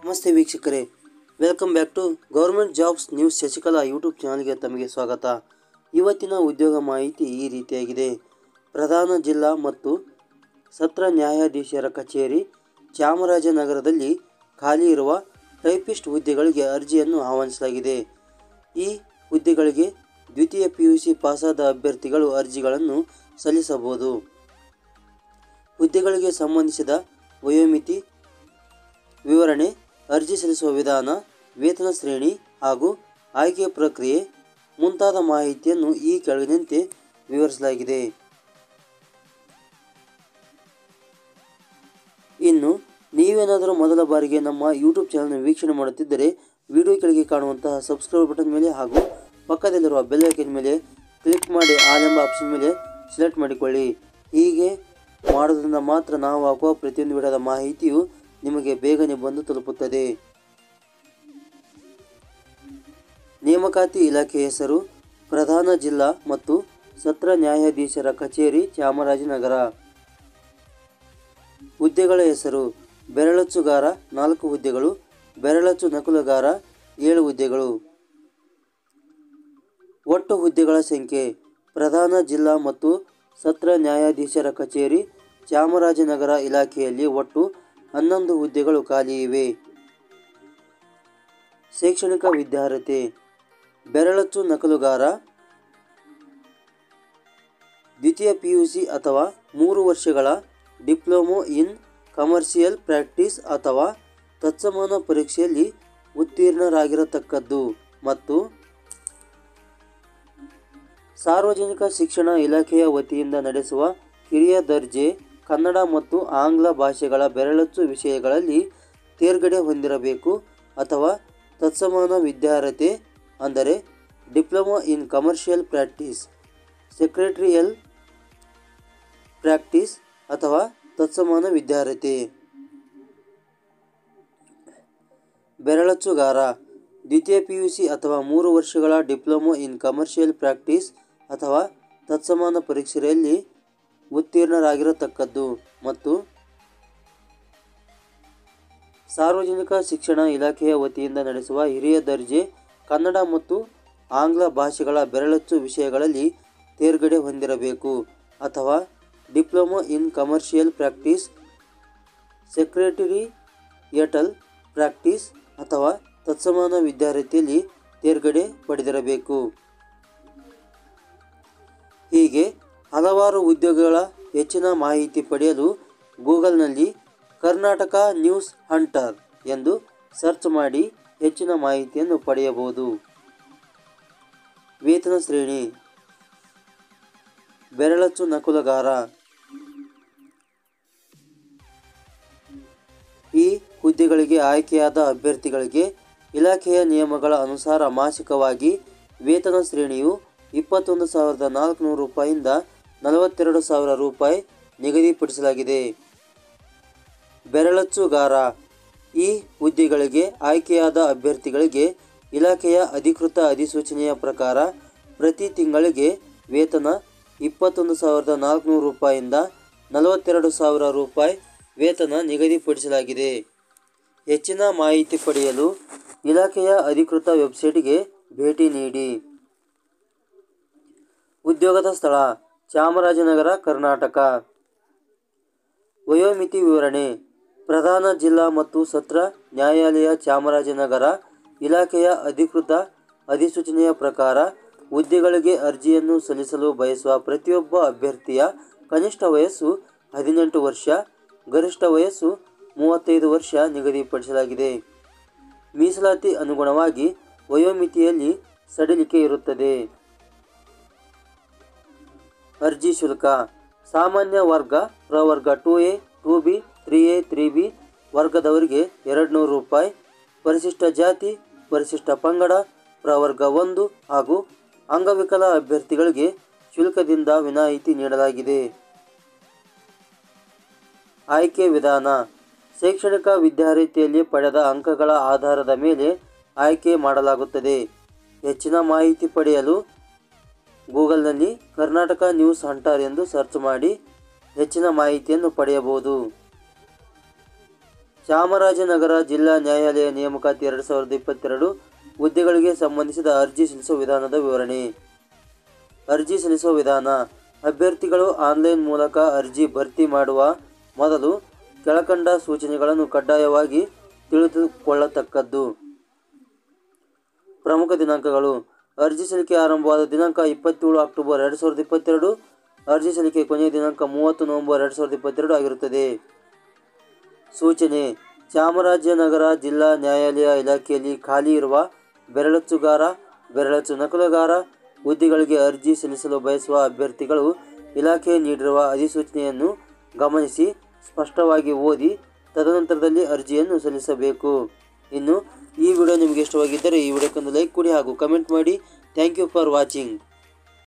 ನಮಸ್ತೆ ವೀಕ್ಷಕರೇ welcome back to government jobs news Shashikala YouTube ಚಾನಲ್ಗೆ ತಮಗೆ ಸ್ವಾಗತ ಇವತ್ತಿನ ಉದ್ಯೋಗ ಮಾಹಿತಿ ಈ ರೀತಿಯಾಗಿದೆ ಪ್ರಧಾನ ಜಿಲ್ಲಾ ಮತ್ತು ಸತ್ರ ನ್ಯಾಯಾಧೀಶರ ಕಚೇರಿ ಚಾಮರಾಜನಗರದಲ್ಲಿ ಖಾಲಿ ಇರುವ ಟೈಪಿಸ್ಟ್ ಹುದ್ದೆಗಳಿಗೆ ಅರ್ಜಿಯನ್ನು ಆಹ್ವಾನಿಸಲಾಗಿದೆ ಈ ಹುದ್ದೆಗಳಿಗೆ ದ್ವಿತೀಯ ಪಿ ಯು ಸಿ ಪಾಸಾದ ಅಭ್ಯರ್ಥಿಗಳು ಅರ್ಜಿಗಳನ್ನು ಸಲ್ಲಿಸಬಹುದು ಹುದ್ದೆಗಳಿಗೆ ಸಂಬಂಧಿಸಿದ ವಯೋಮಿತಿ ವಿವರಣೆ ಅರ್ಜಿ ಸಲ್ಲಿಸುವ ವಿಧಾನ ವೇತನ ಶ್ರೇಣಿ ಹಾಗೂ ಆಯ್ಕೆ ಪ್ರಕ್ರಿಯೆ ಮುಂತಾದ ಮಾಹಿತಿಯನ್ನು ಈ ಕೆಳಗಿನಂತೆ ವಿವರಿಸಲಾಗಿದೆ ಇನ್ನು ನೀವೇನಾದರೂ ಮೊದಲ ಬಾರಿಗೆ ನಮ್ಮ ಯೂಟ್ಯೂಬ್ ಚಾನಲ್ನ ವೀಕ್ಷಣೆ ಮಾಡುತ್ತಿದ್ದರೆ ವಿಡಿಯೋ ಕೆಳಗೆ ಕಾಣುವಂತಹ ಸಬ್ಸ್ಕ್ರೈಬ್ ಬಟನ್ ಮೇಲೆ ಹಾಗೂ ಪಕ್ಕದಲ್ಲಿರುವ ಬೆಲ್ ಐಕನ್ ಮೇಲೆ ಕ್ಲಿಕ್ ಮಾಡಿ ಆಲ್ ಎಂಬ ಆಪ್ಷನ್ ಮೇಲೆ ಸೆಲೆಕ್ಟ್ ಮಾಡಿಕೊಳ್ಳಿ ಹೀಗೆ ಮಾಡೋದ್ರಿಂದ ಮಾತ್ರ ನಾವು ಹಾಕುವ ಪ್ರತಿಯೊಂದು ವಿಡಿಯೋದ ಮಾಹಿತಿಯು ನಿಮಗೆ ಬೇಗನೆ ಬಂದು ತಲುಪುತ್ತದೆ ನೇಮಕಾತಿ ಇಲಾಖೆ ಹೆಸರು ಪ್ರಧಾನ ಜಿಲ್ಲಾ ಮತ್ತು ಸತ್ರ ನ್ಯಾಯಾಧೀಶರ ಕಚೇರಿ ಚಾಮರಾಜನಗರ ಹುದ್ದೆಗಳ ಹೆಸರು ಬೆರಳಚ್ಚುಗಾರ ನಾಲ್ಕು ಹುದ್ದೆಗಳು ಬೆರಳಚ್ಚು ನಕಲುಗಾರ ಏಳು ಹುದ್ದೆಗಳು ಒಟ್ಟು ಹುದ್ದೆಗಳ ಸಂಖ್ಯೆ ಪ್ರಧಾನ ಜಿಲ್ಲಾ ಮತ್ತು ಸತ್ರ ನ್ಯಾಯಾಧೀಶರ ಕಚೇರಿ ಚಾಮರಾಜನಗರ ಇಲಾಖೆಯಲ್ಲಿ ಒಟ್ಟು ಹನ್ನೊಂದು ಹುದ್ದೆಗಳು ಖಾಲಿ ಇವೆ ಶೈಕ್ಷಣಿಕ ವಿದ್ಯಾರ್ಹತೆ ಬೆರಳಚ್ಚು ನಕಲುಗಾರ ದ್ವಿತೀಯ ಪಿ ಯು ಸಿ ಅಥವಾ ಮೂರು ವರ್ಷಗಳ ಡಿಪ್ಲೊಮೊ ಇನ್ ಕಮರ್ಷಿಯಲ್ ಪ್ರಾಕ್ಟೀಸ್ ಅಥವಾ ತತ್ಸಮಾನ ಪರೀಕ್ಷೆಯಲ್ಲಿ ಉತ್ತೀರ್ಣರಾಗಿರತಕ್ಕದ್ದು ಮತ್ತು ಸಾರ್ವಜನಿಕ ಶಿಕ್ಷಣ ಇಲಾಖೆಯ ವತಿಯಿಂದ ನಡೆಸುವ ಹಿರಿಯ ದರ್ಜೆ ಕನ್ನಡ ಮತ್ತು ಆಂಗ್ಲ ಭಾಷೆಗಳ ಬೆರಳಚ್ಚು ವಿಷಯಗಳಲ್ಲಿ ತೇರ್ಗಡೆ ಹೊಂದಿರಬೇಕು ಅಥವಾ ತತ್ಸಮಾನ ವಿದ್ಯಾರ್ಹತೆ ಅಂದರೆ diploma in commercial practice secretarial practice ಅಥವಾ ತತ್ಸಮಾನ ವಿದ್ಯಾರ್ಹತೆ ಬೆರಳಚ್ಚುಗಾರ ದ್ವಿತೀಯ ಪಿ ಯು ಸಿ ಅಥವಾ ಮೂರು ವರ್ಷಗಳ ಡಿಪ್ಲೊಮೊ ಇನ್ ಕಮರ್ಷಿಯಲ್ ಪ್ರಾಕ್ಟೀಸ್ ಅಥವಾ ತತ್ಸಮಾನ ಪರೀಕ್ಷೆಯಲ್ಲಿ ಉತ್ತೀರ್ಣರಾಗಿರತಕ್ಕದ್ದು ಮತ್ತು ಸಾರ್ವಜನಿಕ ಶಿಕ್ಷಣ ಇಲಾಖೆಯ ವತಿಯಿಂದ ನಡೆಸುವ ಹಿರಿಯ ದರ್ಜೆ ಕನ್ನಡ ಮತ್ತು ಆಂಗ್ಲ ಭಾಷೆಗಳ ಬೆರಳಚ್ಚು ವಿಷಯಗಳಲ್ಲಿ ತೇರ್ಗಡೆ ಹೊಂದಿರಬೇಕು ಅಥವಾ diploma in commercial practice secretarial practice ಅಥವಾ ತತ್ಸಮಾನ ವಿದ್ಯಾರ್ಥಿಯಲ್ಲಿ ತೇರ್ಗಡೆ ಪಡೆದಿರಬೇಕು ಹೀಗೆ ಹಲವಾರು ಉದ್ಯೋಗಗಳ ಹೆಚ್ಚಿನ ಮಾಹಿತಿ ಪಡೆಯಲು ಗೂಗಲ್ನಲ್ಲಿ ಕರ್ನಾಟಕ ನ್ಯೂಸ್ ಹಂಟರ್ ಎಂದು ಸರ್ಚ್ ಮಾಡಿ ಹೆಚ್ಚಿನ ಮಾಹಿತಿಯನ್ನು ಪಡೆಯಬಹುದು ವೇತನ ಶ್ರೇಣಿ ಬೆರಳಚ್ಚು ನಕಲುಗಾರ ಈ ಹುದ್ದೆಗಳಿಗೆ ಆಯ್ಕೆಯಾದ ಅಭ್ಯರ್ಥಿಗಳಿಗೆ ಇಲಾಖೆಯ ನಿಯಮಗಳ ಅನುಸಾರ ಮಾಸಿಕವಾಗಿ ವೇತನ ಶ್ರೇಣಿಯು ಇಪ್ಪತ್ತೊಂದು ಸಾವಿರದ ನಾಲ್ಕುನೂರು ರೂಪಾಯಿಯಿಂದ ನಲವತ್ತೆರಡು ಸಾವಿರ ರೂಪಾಯಿ ನಿಗದಿಪಡಿಸಲಾಗಿದೆ ಬೆರಳಚ್ಚುಗಾರ ಈ ಹುದ್ದೆಗಳಿಗೆ ಆಯ್ಕೆಯಾದ ಅಭ್ಯರ್ಥಿಗಳಿಗೆ ಇಲಾಖೆಯ ಅಧಿಕೃತ ಅಧಿಸೂಚನೆಯ ಪ್ರಕಾರ ಪ್ರತಿ ತಿಂಗಳಿಗೆ ವೇತನ ಇಪ್ಪತ್ತೊಂದು ಸಾವಿರದ ನಾಲ್ಕುನೂರು ರೂಪಾಯಿಯಿಂದ ನಲವತ್ತೆರಡು ಸಾವಿರ ರೂಪಾಯಿ ವೇತನ ನಿಗದಿಪಡಿಸಲಾಗಿದೆ ಹೆಚ್ಚಿನ ಮಾಹಿತಿ ಪಡೆಯಲು ಇಲಾಖೆಯ ಅಧಿಕೃತ ವೆಬ್ಸೈಟ್ಗೆ ಭೇಟಿ ನೀಡಿ ಉದ್ಯೋಗದ ಸ್ಥಳ ಚಾಮರಾಜನಗರ ಕರ್ನಾಟಕ ವಯೋಮಿತಿ ವಿವರಣೆ ಪ್ರಧಾನ ಜಿಲ್ಲಾ ಮತ್ತು ಸತ್ರ ನ್ಯಾಯಾಲಯ ಚಾಮರಾಜನಗರ ಇಲಾಖೆಯ ಅಧಿಕೃತ ಅಧಿಸೂಚನೆಯ ಪ್ರಕಾರ ಹುದ್ದೆಗಳಿಗೆ ಅರ್ಜಿಯನ್ನು ಸಲ್ಲಿಸಲು ಬಯಸುವ ಪ್ರತಿಯೊಬ್ಬ ಅಭ್ಯರ್ಥಿಯ ಕನಿಷ್ಠ ವಯಸ್ಸು ಹದಿನೆಂಟು ವರ್ಷ ಗರಿಷ್ಠ ವಯಸ್ಸು ಮೂವತ್ತೈದು ವರ್ಷ ನಿಗದಿಪಡಿಸಲಾಗಿದೆ ಮೀಸಲಾತಿ ಅನುಗುಣವಾಗಿ ವಯೋಮಿತಿಯಲ್ಲಿ ಸಡಿಲಿಕೆ ಇರುತ್ತದೆ ಅರ್ಜಿ ಶುಲ್ಕ ಸಾಮಾನ್ಯ ವರ್ಗ ಪ್ರವರ್ಗ two A two B three A three B ವರ್ಗದವರಿಗೆ ಎರಡು ನೂರು ರೂಪಾಯಿ ಪರಿಶಿಷ್ಟ ಜಾತಿ ಪರಿಶಿಷ್ಟ ಪಂಗಡ ಪ್ರವರ್ಗ ಒಂದು ಹಾಗೂ ಅಂಗವಿಕಲ ಅಭ್ಯರ್ಥಿಗಳಿಗೆ ಶುಲ್ಕದಿಂದ ವಿನಾಯಿತಿ ನೀಡಲಾಗಿದೆ ಆಯ್ಕೆ ವಿಧಾನ ಶೈಕ್ಷಣಿಕ ವಿದ್ಯಾರ್ಥಿಯಲ್ಲಿ ಪಡೆದ ಅಂಕಗಳ ಆಧಾರದ ಮೇಲೆ ಆಯ್ಕೆ ಮಾಡಲಾಗುತ್ತದೆ ಹೆಚ್ಚಿನ ಮಾಹಿತಿ ಪಡೆಯಲು ಗೂಗಲ್ನಲ್ಲಿ ಕರ್ನಾಟಕ ನ್ಯೂಸ್ ಹಂಟರ್ ಎಂದು ಸರ್ಚ್ ಮಾಡಿ ಹೆಚ್ಚಿನ ಮಾಹಿತಿಯನ್ನು ಪಡೆಯಬಹುದು ಚಾಮರಾಜನಗರ ಜಿಲ್ಲಾ ನ್ಯಾಯಾಲಯ ನೇಮಕಾತಿ ಎರಡು ಸಾವಿರದ ಇಪ್ಪತ್ತೆರಡು ಹುದ್ದೆಗಳಿಗೆ ಸಂಬಂಧಿಸಿದ ಅರ್ಜಿ ಸಲ್ಲಿಸುವ ವಿಧಾನದ ವಿವರಣೆ ಅರ್ಜಿ ಸಲ್ಲಿಸುವ ವಿಧಾನ ಅಭ್ಯರ್ಥಿಗಳು ಆನ್ಲೈನ್ ಮೂಲಕ ಅರ್ಜಿ ಭರ್ತಿ ಮಾಡುವ ಮೊದಲು ಕೆಳಕಂಡ ಸೂಚನೆಗಳನ್ನು ಕಡ್ಡಾಯವಾಗಿ ತಿಳಿದುಕೊಳ್ಳತಕ್ಕದ್ದು ಪ್ರಮುಖ ದಿನಾಂಕಗಳು ಅರ್ಜಿ ಸಲ್ಲಿಕೆ ಆರಂಭವಾದ ದಿನಾಂಕ ಇಪ್ಪತ್ತೇಳು ಅಕ್ಟೋಬರ್ ಎರಡು ಸಾವಿರದ ಇಪ್ಪತ್ತೆರಡು ಅರ್ಜಿ ಸಲ್ಲಿಕೆ ಕೊನೆಯ ದಿನಾಂಕ ಮೂವತ್ತು ನವೆಂಬರ್ ಎರಡು ಸಾವಿರದ ಇಪ್ಪತ್ತೆರಡು ಆಗಿರುತ್ತದೆ ಸೂಚನೆ ಚಾಮರಾಜನಗರ ಜಿಲ್ಲಾ ನ್ಯಾಯಾಲಯ ಇಲಾಖೆಯಲ್ಲಿ ಖಾಲಿ ಇರುವ ಬೆರಳಚ್ಚುಗಾರ ಬೆರಳಚ್ಚು ನಕಲುಗಾರ ಹುದ್ದೆಗಳಿಗೆ ಅರ್ಜಿ ಸಲ್ಲಿಸಲು ಬಯಸುವ ಅಭ್ಯರ್ಥಿಗಳು ಇಲಾಖೆ ನೀಡಿರುವ ಅಧಿಸೂಚನೆಯನ್ನು ಗಮನಿಸಿ ಸ್ಪಷ್ಟವಾಗಿ ಓದಿ ತದನಂತರದಲ್ಲಿ ಅರ್ಜಿಯನ್ನು ಸಲ್ಲಿಸಬೇಕು ಇನ್ನು ಈ ವಿಡಿಯೋ ನಿಮಗೆ ಇಷ್ಟವಾಗಿದ್ದರೆ ಈ ವಿಡಿಯೋಕ್ಕೊಂದು ಲೈಕ್ ಕೊಡಿ ಹಾಗೂ ಕಮೆಂಟ್ ಮಾಡಿ ಥ್ಯಾಂಕ್ ಯು ಫಾರ್ ವಾಚಿಂಗ್